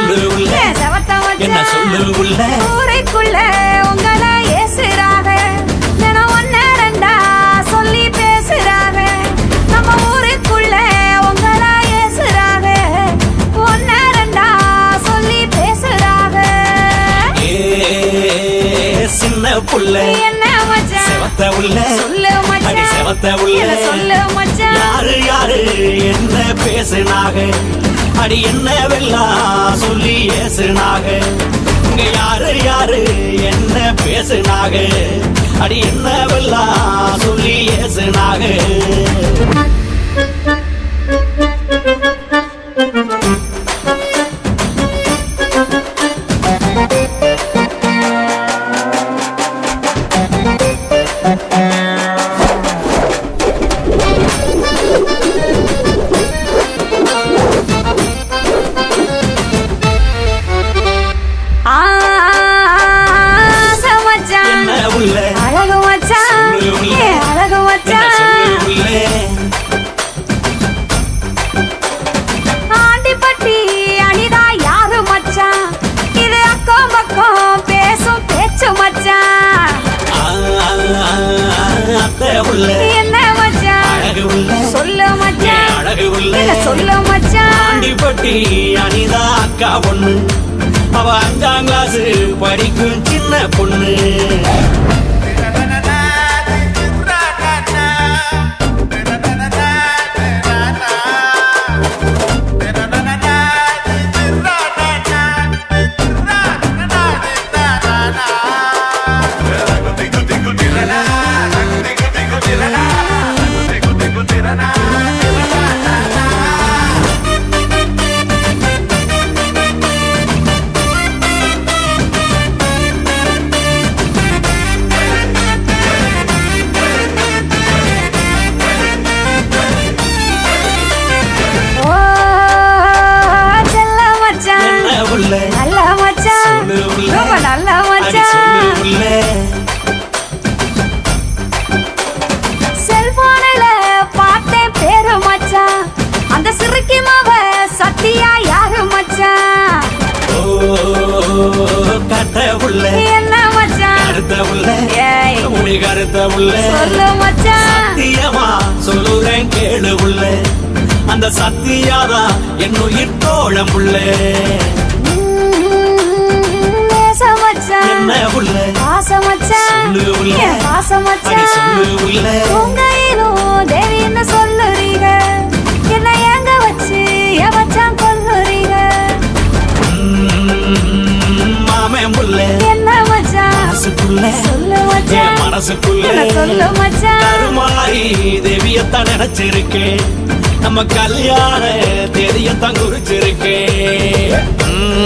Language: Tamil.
சொல்லு உள்ள ஏன் செவத்த என்ன மச்சான் சொல்லு உள்ள ஊரைக்குள்ள உங்களை ஏசுறாக தினம் ஒன்னு ரெண்டா சொல்லி பேசுறாக நம்ம ஊருக்குள்ள உங்களை ஏசுறாக ஒன்னு ரெண்டா சொல்லி பேசுறாக ஏ சின்ன புள்ள என்ன மச்சான் செவத்த உள்ள சொல்லு அடி மச்சான் செவத்த உள்ள என்ன சொல்லு மச்சான் யாரு யாரு என்ன பேசுனாக அடி என்னவெல்லாம் சொல்லி ஏசுனாக இங்க யாரு யாரு என்ன பேசுனாக அடி என்னவெல்லாம் சொல்லி ஏசுனாக ஆசை மச்சான் என்ன உள்ள அழகு மச்சான் சொல்லு உள்ள. ஏ அழகு என்ன மச்சான் சொல்லு உள்ள ஆண்டிப்பட்டி அனிதா யாரு மச்சான் இது அக்கம் பக்கம் பேசும் பேச்சு மச்சான் ஆ, ஆ, ஆ, அத்தை உள்ள என்ன மச்சான் அழகு உள்ள சொல்லு ஏ மச்சான் அழகு உள்ள என்ன சொல்லு மச்சான் ஆண்டிப்பட்டி அனிதா அக்கா பொண்ணு அவ அஞ்சாம் கிளாஸ் படிக்கும் சின்ன பொண்ணு ஓ செல்ல மச்சான் என்ன உள்ள நல்ல மச்சான் சொல்லு உள்ள ரொம்ப நல்ல அடி சொல்லு மச்சான் உள்ள செல்போனில பார்த்தேன் பேரு மச்சான் அந்த சிறுக்கி மாவ சத்தியா யாரு மச்சான் ஓ கட்ட உள்ள என்ன மச்சான் கருத்த உள்ள ஏய் முடி கருத்த உள்ள சொல்லு மச்சான் சத்தியமா சொல்லுறேன் கேளு உள்ள அந்த சத்தியாதா என் உயிர் தோழம் உள்ள நேச மச்சான் என்ன உள்ள பாச மச்சான் சொல்லு உள்ள. ஏன் பாச அடி மச்சான் சொல்லு உள்ள உங்கையிலும் தேவின்னு சொல்லுறீங்க என்ன எங்க வச்சு எவச்சான் கொல்லுறீங்க ம், மாமன் புள்ள என்ன மச்சான் மனசுக்குள்ள சொல்லு என் மச்சான் மனசுக்குள்ள என்ன சொல்லு மச்சான் கருமாரி தேவியத்தான் நினைச்சிருக்கேன் நம்ம கல்யாண தேதியத்தான் குறிச்சிருக்கேன் ம்,